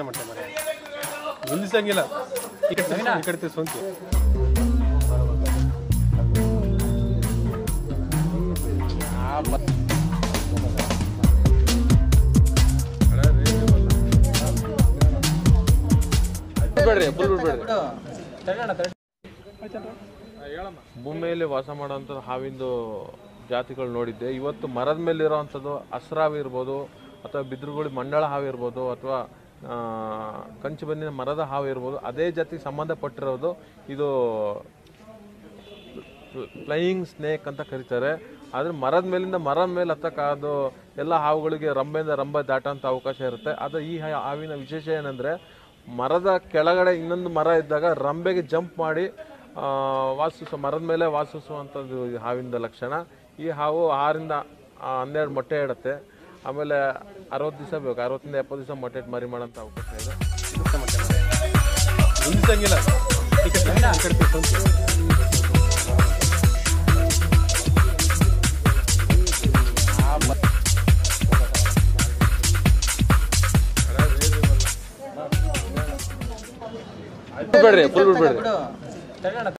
ಮಾಡ್ತಾರೆ ಮರೆ ನಿಲ್ಲಿಸಂಗಿಲ್ಲ ಈ ಕಡೆ ತಿರ್ಗ್ಸು, ಈ ಕಡೆ ತಿರ್ಗ್ಸು ಸೋಂಕಿ ಬಿಡ್ಬೇಡ್ರಿ ಫುಲ್ ಬಿಡ್ಬೇಡ್ರಿ ಭೂಮಿಯಲ್ಲಿ ವಾಸ ಮಾಡುವಂಥ ಹಾವಿಂದು ಜಾತಿಗಳು ನೋಡಿದ್ದೆ ಇವತ್ತು ಮರದ ಮೇಲೆ ಇರೋವಂಥದ್ದು ಹಸ್ರಾವಿ ಇರ್ಬೋದು ಅಥವಾ ಬಿದಿರುಗುಳಿ ಮಂಡಳ ಹಾವು ಇರ್ಬೋದು ಅಥವಾ ಆ, ಕಂಚು ಬನ್ನಿನ ಮರದ ಹಾವು ಇರ್ಬೋದು ಅದೇ ಜಾತಿಗೆ ಸಂಬಂಧಪಟ್ಟಿರೋದು ಇದು ಫ್ಲೈಯಿಂಗ್ ಸ್ನೇಕ್ ಅಂತ ಕರೀತಾರೆ ಆದರೆ ಮರದ ಮೇಲಿಂದ ಮರದ ಮೇಲೆ ಹತ್ತಕ್ಕಾದು ಎಲ್ಲ ಹಾವುಗಳಿಗೆ ರಂಬೆಯಿಂದ ರಂಬೆ ದಾಟೋಂಥ ಅವಕಾಶ ಇರುತ್ತೆ ಆದರೆ ಈ ಹಾ- ಹಾವಿನ ವಿಶೇಷ ಏನಂದರೆ ಮರದ ಕೆಳಗಡೆ ಇನ್ನೊಂದು ಮರ ಇದ್ದಾಗ ರಂಬೆಗೆ ಜಂಪ್ ಮಾಡಿ ಆ, ವಾಸಿಸೋ ಮರದ ಮೇಲೆ ವಾಸಿಸುವಂಥದ್ದು ಈ ಹಾವಿನ ಲಕ್ಷಣ ಈ ಹಾವು ಆರಿಂದ ಆ, ಹನ್ನೆರಡು ಮೊಟ್ಟೆ ಇಡುತ್ತೆ ಆಮೇಲೆ ಅರವತ್ತು ದಿವಸ ಬೇಕು ಅರವತ್ತರಿಂದ ಎಪ್ಪತ್ತು ದಿವಸ ಮೊಟ್ಟೆ ಇಟ್ಟು ಮರಿ ಮಾಡೋಂಥ ಅವಕಾಶ ಇದೆ ಕೆಲಸ ಮಾಡ್ತಾರೆ ಮರೆ ನಿಲ್ಲಿಸಂಗಿಲ್ಲ ಈ ಕಡೆ ತಿರ್ಗ್ಸು, ಈ ಕಡೆ ತಿರ್ಗ್ಸು ಸೋಂಕಿ ಬಿಡ್ಬೇಡ್ರಿ ಫುಲ್ ಬಿಡ್ಬೇಡ್ರಿ